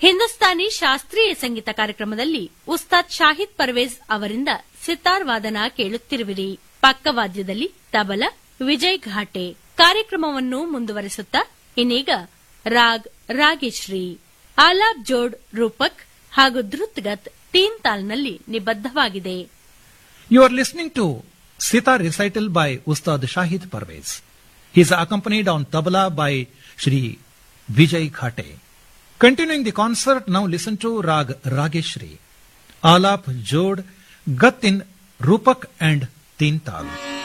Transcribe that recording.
ಹಿಂದೂಸ್ತಾನಿ ಶಾಸ್ತ್ರೀಯ ಸಂಗೀತ ಕಾರ್ಯಕ್ರಮದಲ್ಲಿ ಉಸ್ತಾದ್ ಶಾಹಿದ್ ಪರ್ವೇಜ್ ಅವರಿಂದ ಸಿತಾರ್ ವಾದನ ಕೇಳುತ್ತಿರುವಿರಿ ಪಕ್ಕವಾದ್ಯದಲ್ಲಿ ತಬಲ ವಿಜಯ್ ಘಾಟೆ ಕಾರ್ಯಕ್ರಮವನ್ನು ಮುಂದುವರಿಸುತ್ತಾ ಇನ್ನೀಗ ರಾಗ್ ರಾಗೇಶ್ರೀ ಆಲಾಬ್ ಜೋಡ್ ರೂಪಕ್ ಹಾಗೂ ಧೃತ್ಗತ್ ತೀನ್ ತಾಲ್ನಲ್ಲಿ ನಿಬದ್ಧವಾಗಿದೆ You are listening to Sitar recital by Ustad Shahid Parvez. He is accompanied on tabla by Shri Vijay Khate. Continuing the concert, now listen to Rag Rageshri, Alap Jod, Gat in Rupak and Tintal.